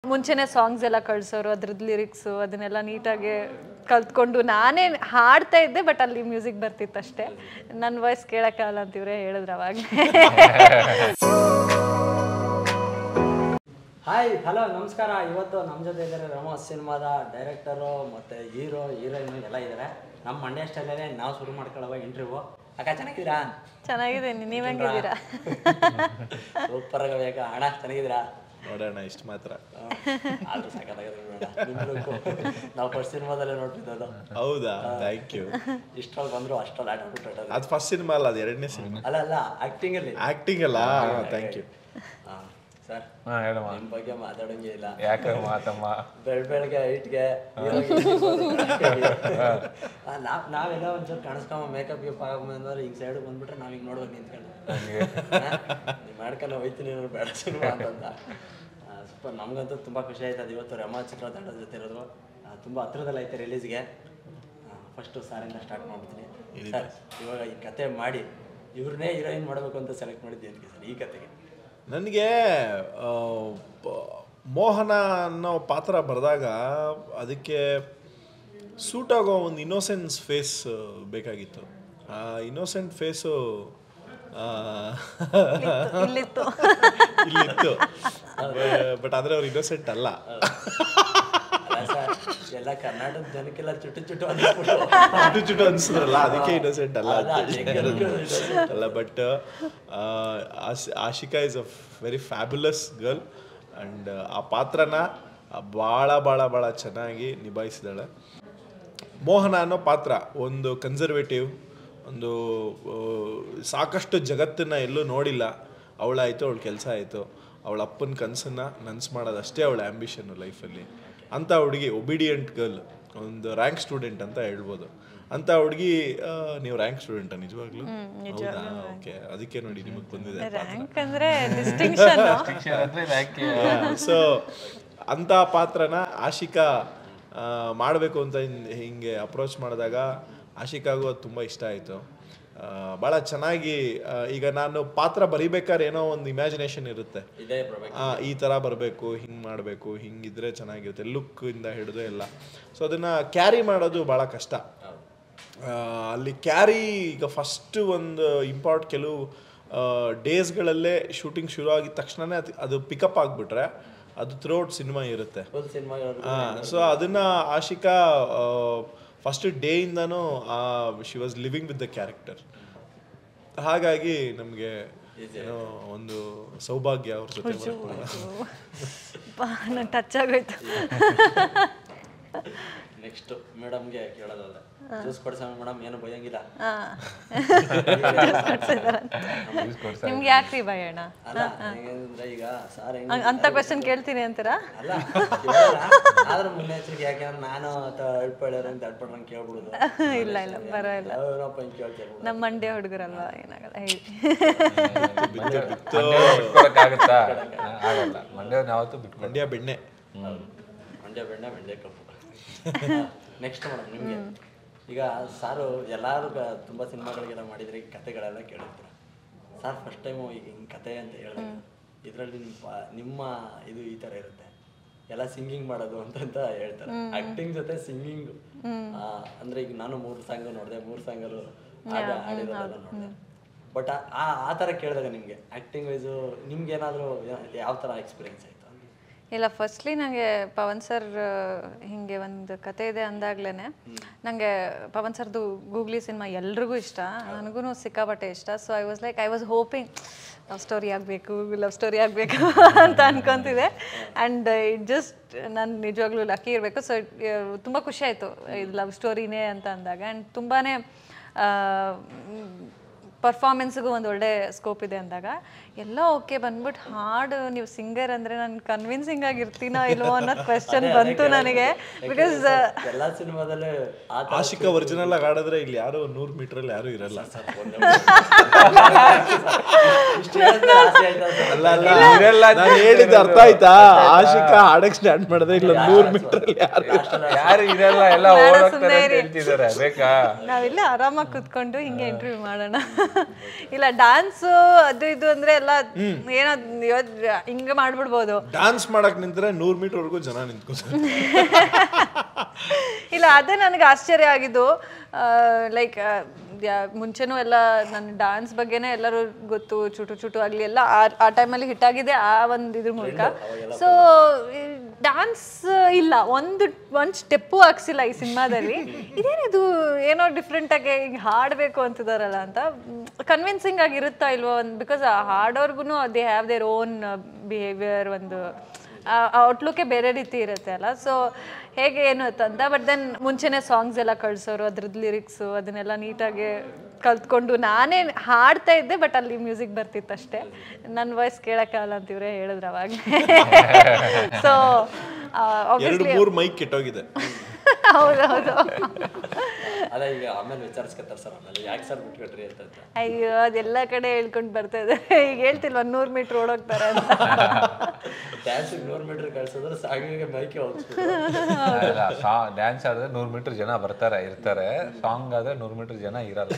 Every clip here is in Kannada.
ಮುಂಚೆನೆ ಸಾಂಗ್ಸ್ ಎಲ್ಲ ಕಳ್ಸೋರು ಅದ್ರದ್ದು ಲಿರಿಕ್ಸು ಅದನ್ನೆಲ್ಲ ನೀಟಾಗಿ ಕಲ್ತ್ಕೊಂಡು ನಾನೇ ಹಾಡ್ತಾ ಇದ್ದೆ ಬಟ್ ಅಲ್ಲಿ ಮ್ಯೂಸಿಕ್ ಬರ್ತಿತ್ತು ಅಷ್ಟೇ ನನ್ನ ವಾಯ್ಸ್ ಕೇಳೋಕ್ಕಾಗಲ್ಲ ಅಂತಿವ್ರೆ ಹೇಳಿದ್ರು ಅವಾಗಲೇ ಹಾಯ್ ಹಲೋ ನಮಸ್ಕಾರ ಇವತ್ತು ನಮ್ಮ ಜೊತೆ ಇದ್ದಾರೆ ರಮೋ ಸಿನಿಮಾದ ಡೈರೆಕ್ಟರು ಮತ್ತು ಹೀರೋ ಹೀರೋಯಿನ್ ಎಲ್ಲ ಇದ್ದಾರೆ ನಮ್ಮ ಮಂಡ್ಯ ಸ್ಟೈಲಲ್ಲೇ ನಾವು ಶುರು ಮಾಡ್ಕೊಳ್ಳುವ ಇಂಟರ್ವ್ಯೂ ಅಕ್ಕ ಚೆನ್ನಾಗಿದ್ದೀರಾ ಚೆನ್ನಾಗಿದ್ದೀನಿ ನೀವು ಹೆಂಗಿದ್ದೀರಾ ಸೂಪರ್ ಬೇಕಾ ಹಣ ಚೆನ್ನಾಗಿದ್ದೀರಾ ನೋಡೋಣ ಇಷ್ಟು ಮಾತ್ರ ಆದ್ರೂ ಸಾಕಾಗಿದೆ ನಾವು ಫಸ್ಟ್ ಸಿನಿಮಾದಲ್ಲೇ ನೋಡ್ತಿದ್ದದು ಹೌದಾ ಥ್ಯಾಂಕ್ ಯು ಇಷ್ಟರಲ್ಲಿ ಬಂದ್ರು ಅಷ್ಟರಲ್ಲಿ ಆಟ ಆಡ್ಬಿಟ್ಟು ಅದು ಫಸ್ಟ್ ಸಿನಿಮಾ ಅಲ್ಲ ಅದು ಎರಡನೇ ಸಿನಿಮಾ ಅಲ್ಲ ಅಲ್ಲ ಆಕ್ಟಿಂಗಲ್ಲಿ ಆಕ್ಟಿಂಗ್ ಅಲ್ಲ ಥ್ಯಾಂಕ್ ಯು ಹಾಂ ಸರ್ ಹಾ ಹೇಳಮ್ಮ ನಿಮ್ಮ ಬಗ್ಗೆ ಮಾತಾಡೋಂಗೆ ಇಲ್ಲ ಯಾಕೆ ಮಾತಮ್ಮ ಬೆಳ್ ಬೆಳಗ್ಗೆ ಐಟ್ಗೆ ನಾವ್ ನಾವೆಲ್ಲ ಒಂಚೂರು ಕಾಣಿಸ್ಕೊಂಬ ಮೇಕಪ್ ಗಿಪ್ ಆಗಂದ್ರೆ ಹಿಂಗ್ ಸೈಡ್ ಬಂದ್ಬಿಟ್ರೆ ನಾವ್ ಹಿಂಗ್ ನೋಡ್ಬೇಕು ನಿಂತ್ಕೊಂಡು ನೀವ್ ಮಾಡ್ಕೊಂಡು ಹೋಯ್ತೀನಿ ನಾನು ಬೇಡ ಸಿನಿಮಾ ಅಂತಂದ ಸ್ವಲ್ಪ ನಮ್ಗಂತೂ ತುಂಬಾ ಖುಷಿ ಆಯ್ತು ಅದು ಇವತ್ತು ರಮಾ ಚಿತ್ರತಂಡದ ಜೊತೆ ಇರೋದು ಆ, ತುಂಬಾ ಹತ್ರದಲ್ಲಿ ಐತೆ ರಿಲೀಸ್ಗೆ ಫಸ್ಟು ಸಾರಿಂದ ಸ್ಟಾರ್ಟ್ ಮಾಡ್ಬಿಡ್ತೀನಿ ಸರ್ ಇವಾಗ ಈ ಕತೆ ಮಾಡಿ ಇವ್ರನ್ನೇ ಹೀರೋಯಿನ್ ಮಾಡಬೇಕು ಅಂತ ಸೆಲೆಕ್ಟ್ ಮಾಡಿದ್ದೆ ಅದಕ್ಕೆ ಸರ್ ಈ ಕತೆಗೆ ನನಗೆ ಮೋಹನ ಅನ್ನೋ ಪಾತ್ರ ಬರೆದಾಗ ಅದಕ್ಕೆ ಸೂಟ್ ಆಗೋ ಒಂದು ಇನ್ನೋಸೆನ್ಸ್ ಫೇಸ್ ಬೇಕಾಗಿತ್ತು ಆ ಇನ್ನೋಸೆಂಟ್ ಫೇಸು ಇಲ್ಲಿತ್ತು ಇಲ್ಲಿತ್ತು ಬಟ್ ಆದರೆ ಅವ್ರು ಇನ್ನೋಸೆಂಟ್ ಅಲ್ಲ ಅಲ್ಲ ಸರ್ ಎಲ್ಲ ಕರ್ನಾಟಕದ ಜನಕ್ಕೆಲ್ಲ ಚುಟ್ಟು ಚುಟ್ಟು ಅಂದ್ಬಿಟ್ಟು ಚುಟು ಚುಟು ಅನ್ಸಿದ್ರಲ್ಲ ಅದಕ್ಕೆ ಇನ್ನೋಸೆಂಟ್ ಅಲ್ಲ ಅಂತ ಅಲ್ಲ, ಹೆಂಗೆ ಅಲ್ಲ but Ashika is a very fabulous girl and ಆ ಪಾತ್ರನ ಭಾಳ ಭಾಳ ಭಾಳ ಚೆನ್ನಾಗಿ ನಿಭಾಯಿಸಿದಾಳೆ ಮೋಹನ ಅನ್ನೋ ಪಾತ್ರ ಒಂದು ಕನ್ಸರ್ವೇಟಿವ್ ಒಂದು ಆ, ಸಾಕಷ್ಟು ಜಗತ್ತನ್ನ ಎಲ್ಲೂ ನೋಡಿಲ್ಲ ಅವಳಾಯಿತು ಅವಳ ಕೆಲಸ ಆಯಿತು ಅವಳ ಅಪ್ಪನ ಕನಸನ್ನ ನನ್ಸು ಮಾಡೋದಷ್ಟೇ ಅವಳ ಆ್ಯಂಬಿಷನ್ನು ಲೈಫಲ್ಲಿ ಅಂಥ ಹುಡುಗಿ ಒಬಿಡಿಯಂಟ್ ಗರ್ಲ್ ಒಂದು ರ್ಯಾಂಕ್ ಸ್ಟೂಡೆಂಟ್ ಅಂತ ಹೇಳ್ಬೋದು ಅಂತ ಹುಡುಗಿ ನೀವು ರ್ಯಾಂಕ್ ಸ್ಟೂಡೆಂಟ ನಿಜವಾಗ್ಲೂ ಹೌದಾ ಓಕೆ ಅದಕ್ಕೆ ನೋಡಿ ನಿಮಗೆ ಬಂದಿದೆ ರ್ಯಾಂಕ್ ಅಂದ್ರೆ ಡಿಸ್ಟಿಂಕ್ಷನ್ ಅಂದ್ರೆ ಯಾಕೆ ಸೊ ಅಂಥ ಪಾತ್ರನ ಆಶಿಕಾ ಮಾಡಬೇಕು ಅಂತ ಹಿಂ- ಹಿಂಗೆ ಅಪ್ರೋಚ್ ಮಾಡಿದಾಗ ಆಶಿಕಾಗೂ ಅದು ತುಂಬ ಇಷ್ಟ ಆಯಿತು ಭಾಳ ಚೆನ್ನಾಗಿ ಆ, ಈಗ ನಾನು ಪಾತ್ರ ಬರಿಬೇಕಾದ್ರೆ ಏನೋ ಒಂದು ಇಮ್ಯಾಜಿನೇಷನ್ ಇರುತ್ತೆ ಇದೇ ಬರ್ಬೇಕು ಆ, ಈ ಥರ ಬರಬೇಕು ಹಿಂಗೆ ಮಾಡಬೇಕು ಹಿಂಗಿದ್ರೆ ಚೆನ್ನಾಗಿರುತ್ತೆ ಲುಕ್ ಇಂದ ಹಿಡಿದು ಎಲ್ಲ ಸೊ ಅದನ್ನು ಕ್ಯಾರಿ ಮಾಡೋದು ಭಾಳ ಕಷ್ಟ ಆ, ಅಲ್ಲಿ ಕ್ಯಾರಿ ಈಗ ಫಸ್ಟ್ ಒಂದು ಇಂಪಾರ್ಟ್ ಕೆಲವು ಡೇಸ್ಗಳಲ್ಲೇ ಶೂಟಿಂಗ್ ಶುರು ಆಗಿದ ತಕ್ಷಣನೇ ಅದು ಅದು ಪಿಕಪ್ ಆಗಿಬಿಟ್ರೆ ಅದು ಥ್ರೂಔಟ್ ಸಿನಿಮಾ ಇರುತ್ತೆ ಫುಲ್ ಸಿನಿಮಾ ಸೊ ಅದನ್ನ ಆಶಿಕಾ ಫಸ್ಟ್ ಡೇಯಿಂದನೂ she was living with the character ಹಾಗಾಗಿ ನಮಗೆ ಏನೋ ಒಂದು ಸೌಭಾಗ್ಯ ಅವ್ರ ಜೊತೆ ನಂಗೆ ಟಚ್ ಆಗೋಯ್ತು ನೆಕ್ಸ್ಟ್ ಮೇಡಮ್ಗೆ ಕೇಳೋದಲ್ಲ ಜ್ಯೂಸ್ ಕೊಡ್ಸೋಣ ಮೇಡಮ್ ಏನು ಭಯಂಗಿಲ್ಲ ನಿಮ್ಗೆ ಯಾಕ್ರಿ ಭಯಣ ಅಲ್ಲ ಹೆಂಗಂದ್ರೆ ಈಗ ಸಾರ್ ಹೆಂಗ್ ಹಂಗ್- ಅಂತ ಕ್ವೆಶನ್ ಕೇಳ್ತೀನಿ ಅಂತೀರಾ ಅಲ್ಲ ಕೇಳಲ್ಲ. ಆದ್ರೆ ಮುನ್ನೆಚ್ಚರಿಕೆ ಯಾಕೆಂದ್ರೆ ನಾನು ಅಳ್ಪಳ್ಯಾರಂತ ಅಡ್ಪಡ್ರಂಗೆ ಕೇಳ್ಬಿಡುದು ಇಲ್ಲ ಇಲ್ಲ ಬರೋ ಇಲ್ಲ ಏನಪ್ಪ ಹಿಂಗೆ ಕೇಳ್ತಾರೆ ನಮ್ಮ ಮಂಡ್ಯ ಹುಡುಗರಲ್ವಾ ಏನಾಗಲ್ಲ ಹೇಳಿ ಬಿಟ್ಕೊಡಕ್ಕಾಗತ್ತಾ ಆಗಲ್ಲ ಮಂಡ್ಯ ಯಾವತ್ತೂ ಬಿಟ್ಕೊಂಡು ಮಂಡ್ಯ ಬೆಣ್ಣೆ ಮಂಡ್ಯ ಬೆಣ್ಣೆ ಮಂಡ್ಯ ಕಪ್ಪು ನೆಕ್ಸ್ಟ್ ಮೇಡಮ್ ನಿಮಗೆ ಈಗ ಸಾರು ಎಲ್ಲರೂ ತುಂಬ ಸಿನಿಮಾಗಳಿಗೆಲ್ಲ ಮಾಡಿದ್ರೆ ಈ ಕತೆಗಳೆಲ್ಲ ಕೇಳಿರ್ತೀರ ಸರ್ ಫಸ್ಟ್ ಟೈಮು ಈಗ ಹಿಂಗೆ ಕತೆ ಅಂತ ಹೇಳಿದ್ರೆ ಇದರಲ್ಲಿ ನಿಮ್ಮ ನಿಮ್ಮ ಇದು ಈ ಥರ ಇರುತ್ತೆ ಎಲ್ಲ ಸಿಂಗಿಂಗ್ ಮಾಡೋದು ಅಂತಂತ ಹೇಳ್ತಾರೆ ಆಕ್ಟಿಂಗ್ ಜೊತೆ ಸಿಂಗಿಂಗ್ ಅಂದ್ರೆ ಈಗ ನಾನು ಮೂರು ಸಾಂಗ್ ನೋಡಿದೆ ಮೂರು ಸಾಂಗಲ್ಲೂ ಆಡ ಆಡಿರೋದೆಲ್ಲ ನೋಡಿದೆ ಬಟ್ ಆ ಆ ಥರ ಕೇಳಿದಾಗ ನಿಮಗೆ ಆ್ಯಕ್ಟಿಂಗ್ ವೈಸು ನಿಮ್ಗೆ ಏನಾದರೂ ಯಾವ ಥರ ಎಕ್ಸ್ಪೀರಿಯನ್ಸ್ ಆಯಿತು ಇಲ್ಲ ಫಸ್ಟ್ಲಿ ನನಗೆ ಪವನ್ ಸರ್ ಹಿಂಗೆ ಒಂದು ಕತೆ ಇದೆ ಅಂದಾಗ್ಲೇ ನನಗೆ ಪವನ್ ಸರ್ದು ಗೂಗ್ಲಿ ಸಿನಿಮಾ ಎಲ್ರಿಗೂ ಇಷ್ಟ ನನಗೂ ಸಿಕ್ಕಾಪಟ್ಟೆ ಇಷ್ಟ so I was like I was hoping love story ಆಗಬೇಕು ಲವ್ ಸ್ಟೋರಿ ಆಗಬೇಕು ಅಂತ ಅನ್ಕೊಂತಿದೆ ಆ್ಯಂಡ್ ಇಟ್ ಜಸ್ಟ್ ನಾನು ನಿಜವಾಗ್ಲೂ ಲಕ್ಕಿ ಇರಬೇಕು ಸೊ ತುಂಬ ಖುಷಿ ಆಯಿತು ಇದು ಲವ್ ಸ್ಟೋರಿನೇ ಅಂತ ಅಂದಾಗ ಆ್ಯಂಡ್ ತುಂಬಾ ಪರ್ಫಾರ್ಮೆನ್ಸ್ಗೂ ಒಂದು ಒಳ್ಳೆ ಸ್ಕೋಪ್ ಇದೆ ಅಂದಾಗ ಎಲ್ಲ ಓಕೆ ಬಂದ್ಬಿಟ್ಟು ಹಾಡು ನೀವು ಸಿಂಗರ್ ಅಂದರೆ ನಾನು ಕನ್ವಿನ್ಸಿಂಗ್ ಆಗಿರ್ತೀನೋ ಇಲ್ವೋ ಅನ್ನೋ ಕ್ವೆಶನ್ ಬಂತು ನನಗೆ ಬಿಕಾಸ್ ಎಲ್ಲ ಸಿನಿಮಾದಲ್ಲೇ ಆ ಥರ ಆಶಿಕಾ ಒರಿಜಿನಲ್ ಆಗಿ ಆಡಿದ್ರೆ ಇಲ್ಲಿ ಯಾರು ನೂರು ಮೀಟ್ರಲ್ಲಿ ಯಾರು ಇರಲ್ಲ ಇಷ್ಟು ಹೇಳಿದ್ರೆ ಆಸೆ ಆಯ್ತಾ ಸರ್? ಅಲ್ಲ ಅಲ್ಲ ನಾನು ಹೇಳಿದ್ದು ಅರ್ಥ ಆಯ್ತಾ ಆಶಿಕಾ ಹಾಡಕ್ ಸ್ಟಾರ್ಟ್ ಮಾಡಿದ್ರೆ ಇಲ್ಲ ನೂರು ಮೀಟ್ರಲ್ಲಿ ಯಾರು ಯಾರು ಇರಲ್ಲ ಎಲ್ಲ ಓಡೋಗ್ತಾರೆ ಅಂತ ಹೇಳ್ತಿದ್ದಾರೆ ಬೇಕಾ ನಾವಿಲ್ಲ ಆರಾಮಾಗಿ ಕುತ್ಕೊಂಡು ಹಿಂಗೆ ಇಂಟರ್ವ್ಯೂ ಮಾಡೋಣ ಇಲ್ಲ ಡ್ಯಾನ್ಸು ಅದು ಇದು ಅಂದರೆ ಎಲ್ಲ ಏನೋ ಇವತ್ ಹಿಂಗೆ ಮಾಡ್ಬಿಡ್ಬೋದು ಡಾನ್ಸ್ ಮಾಡಕ್ ನಿಂತ್ರೆ ನೂರ್ ಮೀಟರ್ ವರೆಗೂ ಜನ ನಿಂತ್ಕೋತಾರೆ ಇಲ್ಲ ಅದೇ ನನಗೆ ಆಶ್ಚರ್ಯ ಆಗಿದ್ದು ಲೈಕ್ ಮುಂಚೆನೂ ಎಲ್ಲ ನನ್ನ ಡಾನ್ಸ್ ಬಗ್ಗೆನೇ ಎಲ್ಲರೂ ಗೊತ್ತು ಚುಟು ಚುಟು ಆಗಲಿ ಎಲ್ಲ ಆ- ಆ ಟೈಮಲ್ಲಿ ಹಿಟ್ ಆಗಿದೆ ಆ ಒಂದು ಇದ್ರ ಮೂಲಕ ಸೊ ಡಾನ್ಸ್ ಇಲ್ಲ ಒಂದು ಒಂದು ಸ್ಟೆಪ್ಪು ಹಾಕ್ಸಿಲ್ಲ ಈ ಸಿನಿಮಾದಲ್ಲಿ ಇದೇನಿದು ಏನೋ ಡಿಫ್ರೆಂಟ್ ಆಗಿ ಹಿಂಗೆ ಹಾಡಬೇಕು ಅಂತಿದಾರಲ್ಲ ಅಂತ ಕನ್ವಿನ್ಸಿಂಗ್ ಆಗಿರುತ್ತಾ ಇಲ್ವೋ ಒಂದು ಬಿಕಾಸ್ ಹಾಡೋರ್ಗು they have their own behaviour ಒಂದು ಔಟ್ಲುಕ್ಕೇ ಬೇರೆ ರೀತಿ ಇರುತ್ತೆ ಅಲ್ಲ ಸೊ ಹೇಗೆ ಏನು ಅಂತ ಬಟ್ ದೆನ್ ಮುಂಚೆನೇ ಸಾಂಗ್ಸ್ ಎಲ್ಲ ಕಳ್ಸೋರು ಅದ್ರದ್ದು ಲಿರಿಕ್ಸು ಅದನ್ನೆಲ್ಲ ನೀಟಾಗಿ ಕಲ್ತ್ಕೊಂಡು ನಾನೇ ಹಾಡ್ತಾ ಇದ್ದೆ ಬಟ್ ಅಲ್ಲಿ ಮ್ಯೂಸಿಕ್ ಬರ್ತಿತ್ತು ಅಷ್ಟೇ ನನ್ನ ವಾಯ್ಸ್ ಕೇಳೋಕ್ಕಾಗಲ್ಲ ಅಂತ ಇವರೇ ಹೇಳಿದ್ರು ಅವಾಗ ಸೊ ಎರಡು ಮೂರ್ ಮೈಕ್ ಕೆಟ್ಟೋಗಿದೆ ಹೌದೌದು ಅಲ್ಲ ಈಗ ಆಮೇಲೆ ವಿಚಾರಿಸ್ಕೊತಾರೆ ಸರ್ ಆಮೇಲೆ ಯಾಕೆ ಸರ್ ಬಿಟ್ಕೊಟ್ರಿ ಅಂತ ಅಂತ. ಅಯ್ಯೋ ಅದೆಲ್ಲ ಕಡೆ ಹೇಳ್ಕೊಂಡು ಬರ್ತಾ ಇದೆ ಈಗ ಹೇಳ್ತಿಲ್ವ ನೂರು ಮೀಟ್ರ್ ಓಡೋಗ್ತಾರೆ ಅಂತ ಡ್ಯಾನ್ಸಿಗೆ ನೂರು ಮೀಟರ್ ಕಳ್ಸಿದ್ರೆ ಸಾಂಗಿಗೆ ಮೈಕೆ ಹೋಗ್ಸ್ಬಿಟ್ಟು ಡ್ಯಾನ್ಸ್ ಆಡಿದ್ರೆ ನೂರ್ ಮೀಟರ್ ಜನ ಬರ್ತಾರೆ ಇರ್ತಾರೆ ಸಾಂಗ್ ಆದ್ರೆ ನೂರ್ ಮೀಟರ್ ಜನ ಇರಲ್ಲ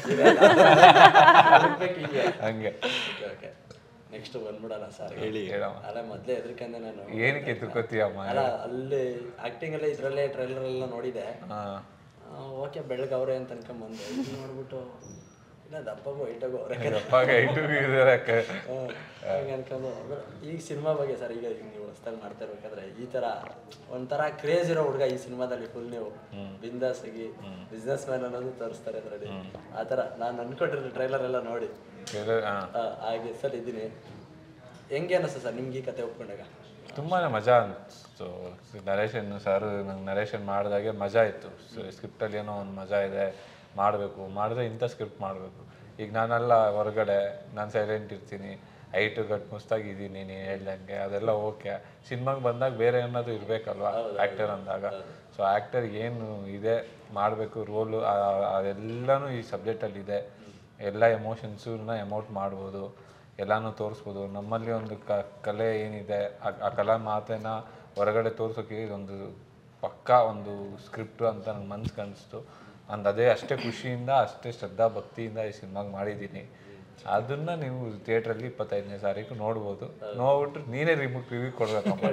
ಅದಕ್ಕೆ ಹೀಗೆ ಹಂಗೆ ಓಕೆ ಓಕೆ ನೆಕ್ಸ್ಟ್ ಬಂದ್ಬಿಡಲ್ಲ ಸರ್ ಹೇಳಿ ಹೇಳಮ್ಮ ಅಲ್ಲ ಮೊದಲೇ ಎದ್ರಕಂದೆ ನಾನು ಏನಕ್ಕೆ ತಿಳ್ಕೊತೀಯಮ್ಮ ಅಲ್ಲ ಅಲ್ಲಿ ಆಕ್ಟಿಂಗ್ ಎಲ್ಲ ಇದ್ರಲ್ಲೇ ಟ್ರೈಲರ್ ಎಲ್ಲ ನೋಡಿದೆ ಹಾ ಓಕೆ ಬೆಳಗವ್ರೆ ಅಂತ ಅನ್ಕೊಂಬಂದೆ ಇದು ನೋಡ್ಬಿಟ್ಟು ಇಲ್ಲ ದಪ್ಪಗೂ ವೈಟಾಗೂ ಅವ್ರೆ ಅಪ್ಪಾಗ ಇಟ್ಟು ಇದಾರೆ ಹಂಗೆ ಅನ್ಕೊಂಡು ಈಗ ಸಿನಿಮಾ ಬಗ್ಗೆ ಸರ್ ಈಗ ಈಗ ನೀವು ಹೊಸ್ದಾಗಿ ಮಾಡ್ತಾ ಇರ್ಬೇಕಾದ್ರೆ ಈ ತರ ಒಂಥರ ಕ್ರೇಜ್ ಇರೋ ಹುಡುಗ ಈ ಸಿನಿಮಾದಲ್ಲಿ ಫುಲ್ ನೀವು ಬಿಂದಾಸ್ ಆಗಿ ಬಿಸ್ನೆಸ್ ಮ್ಯಾನ್ ಅನ್ನೋದು ತೋರಿಸ್ತಾರೆ ಅದರಲ್ಲಿ ಆ ಥರ ನಾನು ಅನ್ಕೊಂಡಿರೋ ಟ್ರೈಲರ್ ಎಲ್ಲ ನೋಡಿ ಹಾ ಆ, ಹಾಗೆ ಸರ್ ಇದ್ದೀನಿ ಹೆಂಗೆ ಅನಿಸ್ತು ಸರ್ ನಿಮ್ಗೆ ಈ ಕತೆ ಒಪ್ಕೊಂಡಾಗ ತುಂಬಾನೇ ಮಜಾ ಅನಿಸ್ತು ನರೇಶನ್ ಸರ್ ನಂಗೆ ನರೇಶನ್ ಮಾಡಿದಾಗೆ ಮಜಾ ಇತ್ತು ಸ್ಕ್ರಿಪ್ಟಲ್ಲಿ ಏನೋ ಒಂದು ಮಜಾ ಇದೆ ಮಾಡಬೇಕು ಮಾಡಿದ್ರೆ ಇಂಥ ಸ್ಕ್ರಿಪ್ಟ್ ಮಾಡಬೇಕು ಈಗ ನಾನೆಲ್ಲ ಹೊರಗಡೆ ನಾನು ಸೈಲೆಂಟ್ ಇರ್ತೀನಿ ಹೈಟು ಗಟ್ ಮುಸ್ತಾಗಿ ಇದ್ದೀನಿ ನೀನು ಹೇಳ್ದಂಗೆ ಅದೆಲ್ಲ ಓಕೆ ಸಿನಿಮಾಗೆ ಬಂದಾಗ ಬೇರೆ ಏನಾದ್ರು ಇರಬೇಕಲ್ವಾ ಆ್ಯಕ್ಟರ್ ಅಂದಾಗ ಸೊ ಆ್ಯಕ್ಟರ್ ಏನು ಇದೆ ಮಾಡಬೇಕು ರೋಲು ಅದೆಲ್ಲನೂ ಈ ಸಬ್ಜೆಕ್ಟಲ್ಲಿ ಇದೆ ಎಲ್ಲ ಎಮೋಷನ್ಸನ್ನ ಎಮೋಟ್ ಮಾಡ್ಬೋದು ಎಲ್ಲಾನು ತೋರಿಸ್ಬೋದು ನಮ್ಮಲ್ಲಿ ಒಂದು ಕ ಕಲೆ ಏನಿದೆ ಆ- ಆ ಕಲಾ ಮಾತನ್ನ ಹೊರಗಡೆ ತೋರ್ಸೋಕೆ ಇದೊಂದು ಪಕ್ಕಾ ಒಂದು ಸ್ಕ್ರಿಪ್ಟ್ ಅಂತ ನಂಗೆ ಮನ್ಸು ಕಾಣಿಸ್ತು ಅಂದ್ ಅದೇ ಅಷ್ಟೇ ಖುಷಿಯಿಂದ ಅಷ್ಟೇ ಶ್ರದ್ಧಾ ಭಕ್ತಿಯಿಂದ ಈ ಸಿನಿಮಾಗೆ ಮಾಡಿದ್ದೀನಿ ಅದನ್ನ ನೀವು ಥಿಯೇಟ್ರಲ್ಲಿ ಇಪ್ಪತ್ತೈದನೇ ತಾರೀಕು ನೋಡ್ಬೋದು ನೋಡ್ಬಿಟ್ಟು ನೀನೇ ರಿಮೋಟ್ ರಿವ್ಯೂ ಕೊಡ್ಬೇಕಪ್ಪ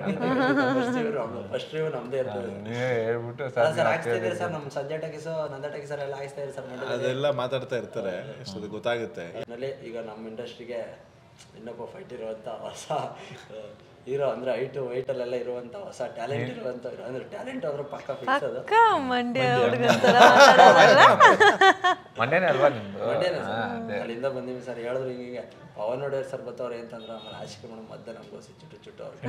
ಫಸ್ಟ್ ರಿವ್ಯೂ ನಮ್ದೇ ಇರ್ತದೆ ನೀವೇ ಹೇಳ್ಬಿಟ್ಟು ಅಲ್ಲ ಸರ್ ಸರ್ ಹಾಕ್ಸ್ತಾ ಇದ್ದೀರಿ ಸರ್ ನಮ್ಮ ಸಂಜೆ ಟಕಿಸೋ ನಂದ ಟಕಿಸರ್ ಎಲ್ಲ ಹಾಕ್ಸ್ತಾ ಇದ್ದೀರಿ ಸರ್ ಮಂಡ್ಯದಲ್ಲಿ. ಅದೆಲ್ಲ ಮಾತಾಡ್ತಾ ಇರ್ತಾರೆ ಸೊ ಅದು ಗೊತ್ತಾಗುತ್ತೆ ಒಟ್ನಲ್ಲಿ ಈಗ ನಮ್ಮ ಇಂಡಸ್ಟ್ರಿಗೆ ಇನ್ನೊಬ್ಬ ಫೈಟ್ ಇರುವಂತ ಹೊಸ ಹೀರೋ ಅಂದ್ರೆ ಹೈಟು ವೈಟಲ್ಲೆಲ್ಲ ಇರುವಂತ ಹೊಸ ಟ್ಯಾಲೆಂಟ್ ಇರುವಂತ ಅಂದ್ರೆ ಟ್ಯಾಲೆಂಟ್ ಅಂದ್ರೆ ಪಕ್ಕ ಫಿಕ್ಸ್ ಅದು ಅಕ್ಕ ಮಂಡ್ಯ ಹುಡುಗಂತರ ಮಾತಾಡೋದಲ್ಲ ಮಂಡ್ಯನೇ ಅಲ್ವಾ ನಿಮ್ದು ಮಂಡ್ಯನೇ ಸರ್. ಅಲ್ಲಿಂದ ಬಂದೀವಿ ಸರ್ ಹೇಳಿದ್ರು ಹಿಂಗೆ ಪವನ್ ಒಡೆಯರ್ ಸರ್ ಬತ್ತವ್ರೆ ಅಂತಂದ್ರೆ ಆಮೇಲೆ ಆಶಿಕೆ ಮೇಡಮ್ ಮಧ್ಯ ನಮ್ಗೆ ಚುಟ್ಟು ಚುಟ್ಟು ಅವ್ರಿಗೆ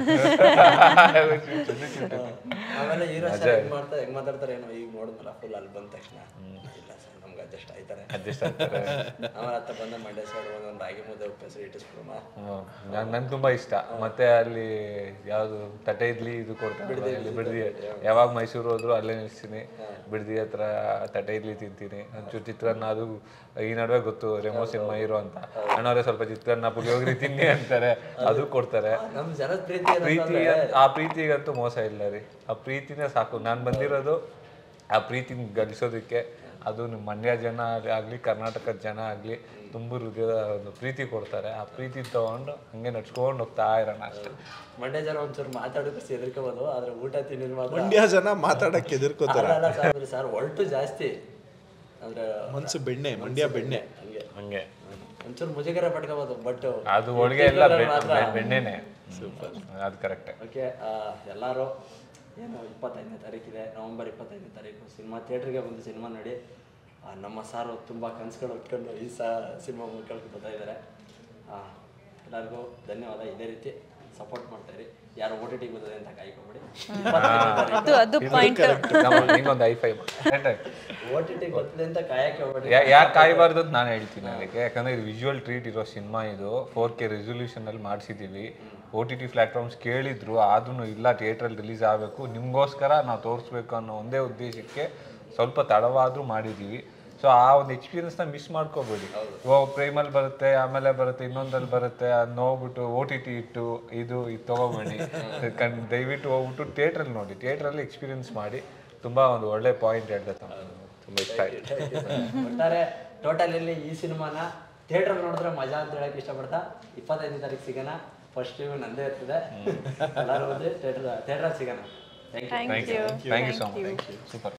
ಆಮೇಲೆ ಹೀರೋ ಸರ್ ಹೆಂಗ್ ಮಾಡ್ತಾ ಹೆಂಗ್ ಮಾತಾಡ್ತಾರೆ ಏನೋ ಈಗ ನೋಡಿದ್ಮಲ್ಲ ಫುಲ್ ಅಲ್ಲಿ ಬಂದ ತಕ್ಷಣ ಇಲ್ಲ ಸರ್ ನಮ್ಗೆ ಅಡ್ಜಸ್ಟ್ ಆಯ್ತಾರೆ ಅಡ್ಜಸ್ಟ್ ಆಗ್ತಾರೆ ಆಮೇಲೆ ಹತ್ತ ಬಂದ ಮಂಡ್ಯ ಸರ್ ಒಂದೊಂದು ರಾಗಿ ಮುದ್ದೆ ಉಪ್ಪು ಹೆಸರು ಇಟ್ಟಿಸ್ಬಿಡಮ್ಮ ನನ್ ನಂಗೆ ತುಂಬಾ ಇಷ್ಟ ಮತ್ತೆ ಅಲ್ಲಿ ಯಾವ್ದು ತಟ್ಟೆ ಇಡ್ಲಿ ಇದು ಕೊಡ್ತಾರೆ ಇಲ್ಲಿ ಬಿಡದಿ ಯಾವಾಗ ಮೈಸೂರು ಹೋದ್ರು ಅಲ್ಲೇ ನಿಲ್ಸ್ತೀನಿ ಬಿಡದಿ ಹತ್ರ ತಟ್ಟೆ ಇಡ್ಲಿ ತಿಂತೀನಿ ಒಂಚೂರು ಚಿತ್ರಾನ್ನ ಅದು ಈ ನಡುವೆ ಗೊತ್ತು ರೆಮೋ ಸಿನಿಮಾ ಹೀರೋ ಅಂತ ಅಣ್ಣವ್ರೆ ಸ್ವಲ್ಪ ಚಿತ್ರಾನ್ನ ಪುಳಿಯೋಗರಿ ತಿನ್ನಿ ಅಂತಾರೆ ಅದು ಕೊಡ್ತಾರೆ ನಮ್ಮ ಜನದ ಪ್ರೀತಿ ಪ್ರೀತಿ ಅಂತ- ಆ ಪ್ರೀತಿಗಂತೂ ಮೋಸ ಇಲ್ಲ ರೀ ಆ ಪ್ರೀತಿನೇ ಸಾಕು ನಾನು ಬಂದಿರೋದು ಆ ಪ್ರೀತಿನ ಗಳಿಸೋದಕ್ಕೆ ಅದು ನಿಮ್ಮ ಮಂಡ್ಯ ಜನ ಆಗಲಿ ಕರ್ನಾಟಕದ ಜನ ಆಗಲಿ ತುಂಬ ಹೃದಯದ ಒಂದು ಪ್ರೀತಿ ಕೊಡ್ತಾರೆ ಆ ಪ್ರೀತಿ ತಗೊಂಡು ಹಂಗೆ ನಡ್ಸ್ಕೊಂಡು ಹೋಗ್ತಾ ಇರೋಣ ಅಷ್ಟೇ ಮಂಡ್ಯ ಜನ ಒಂಚೂರು ಮಾತಾಡೋಕೆ ಹೆದರ್ಕೋಬೋದು ಆದ್ರೆ ಊಟ ತಿನ್ನೋದು ಮಾತ್ರ ಮಂಡ್ಯ ಜನ ಮಾತಾಡಕ್ಕೆ ಎದುರ್ಕೋತಾರ ಅಲ್ಲ, ಅಲ್ಲ ಸರ್, ಸರ್ ಒಳ್ಟು ಜಾಸ್ತಿ ಅಂದ್ರೆ ಮನ್ಸು ಬೆಣ್ಣೆ ಮಂಡ್ಯ ಬೆಣ್ಣೆ ಹಂಗೆ ಹಂಗೆ ಒಂಚೂರು ಮುಜುಗರ ಪಡ್ಕೋಬೋದು ಬಟ್ ಅದು ಹೋಳಿಗೆ ಎಲ್ಲ ಬೆ- ಬೆ- ಬೆಣ್ಣೆನೆ ಅದು ಕರೆಕ್ಟೇ ಓಕೆ ಎಲ್ಲರೂ ಏನು ಇಪ್ಪತ್ತೈದನೇ ತಾರೀಕಿದೆ ನವಂಬರ್ ಇಪ್ಪತ್ತೈದನೇ ತಾರೀಕು ಸಿನಿಮಾ ಥಿಯೇಟ್ರಿಗೆ ಬಂದು ಸಿನಿಮಾ ನೋಡಿ ಆ, ನಮ್ಮ ಸಾರು ತುಂಬ ಕನಸುಗಳು ಉಟ್ಕೊಂಡು ಈ ಸಹ ಸಿನಿಮಾ ಮುಖಕ್ಕೆ ಬರ್ತಾ ಇದ್ದಾರೆ ಎಲ್ಲರಿಗೂ ಧನ್ಯವಾದ ಇದೇ ರೀತಿ ಸಪೋರ್ಟ್ ಮಾಡ್ತಾಯಿರಿ ಯಾರು ಓ ಟಿ ಟಿಗೆ ಬರ್ತದೆ ಅಂತ ಕಾಯ್ಕೊಬೇಡಿ ಅದು ಅದು ಪಾಯಿಂಟ್ ಹಿಂಗೊಂದು ಐ ಫೈ ಓ ಟಿ ಟಿಗೆ ಬರ್ತದೆ ಅಂತ ಕಾಯಕ್ಕೆ ಹೋಗ್ಬೇಡಿ ಯಾಕೆ ಕಾಯಬಾರ್ದು ಅಂತ ನಾನು ಹೇಳ್ತೀನಿ ಅದಕ್ಕೆ ಯಾಕಂದ್ರೆ ಇದು ವಿಜುವಲ್ ಟ್ರೀಟ್ ಇರೋ ಸಿನಿಮಾ ಇದು ಫೋರ್ ಕೆ ರೆಸೊಲ್ಯೂಷನ್ ಅಲ್ಲಿ ಮಾಡಿಸಿದ್ದೀವಿ ಓ ಟಿ ಟಿ ಪ್ಲಾಟ್ಫಾರ್ಮ್ಸ್ ಕೇಳಿದ್ರು ಆದ್ರೂ ಇಲ್ಲ ಥಿಯೇಟ್ರಲ್ಲಿ ರಿಲೀಸ್ ಆಗಬೇಕು ನಿಮಗೋಸ್ಕರ ನಾವು ತೋರಿಸ್ಬೇಕು ಅನ್ನೋ ಒಂದೇ ಉದ್ದೇಶಕ್ಕೆ ಸ್ವಲ್ಪ ತಡವಾದ್ರೂ ಮಾಡಿದ್ದೀವಿ ಸೊ ಆ ಒಂದು ಎಕ್ಸ್ಪೀರಿಯನ್ಸ್ನ ಮಿಸ್ ಮಾಡ್ಕೋಬೇಡಿ ಓ ಪ್ರೇಮಲ್ಲಿ ಬರುತ್ತೆ ಆಮೇಲೆ ಬರುತ್ತೆ ಇನ್ನೊಂದಲ್ಲಿ ಬರುತ್ತೆ ಅದ್ ನೋಡ್ಬಿಟ್ಟು ಓ ಟಿ ಟಿ ಇಟ್ಟು ಇದು ಇದು ತೊಗೊಬೇಡಿ ಕಣ್ ದಯವಿಟ್ಟು ಹೋಗ್ಬಿಟ್ಟು ಥಿಯೇಟ್ರಲ್ಲಿ ನೋಡಿ ಥಿಯೇಟ್ರಲ್ಲಿ ಎಕ್ಸ್ಪೀರಿಯನ್ಸ್ ಮಾಡಿ ತುಂಬ ಒಂದು ಒಳ್ಳೆ ಪಾಯಿಂಟ್ ಹೇಳಿದೆ ತುಂಬ ಇಷ್ಟ ಆಯ್ತು ಒಟ್ಟಾರೆ ಟೋಟಲ್ ಇಲ್ಲಿ ಈ ಸಿನಿಮಾನ ಥಿಯೇಟರ್ ನೋಡಿದ್ರೆ ಮಜಾ ಅಂತ ಹೇಳಕ್ ಇಷ್ಟಪಡ್ತಾ ಇಪ್ಪತ್ತೈದನೇ ತಾರೀಕು ಸಿಗೋಣ ಫಸ್ಟ್ ಟೈಮ್ ನಂದೇ ಇರ್ತದೆ ಎಲ್ಲರೂ ಬಂದು ಥಿಯೇಟರ್ ಥಿಯೇಟ್ರಲ್ಲಿ ಸಿಗೋಣ thank you thank you thank you so much super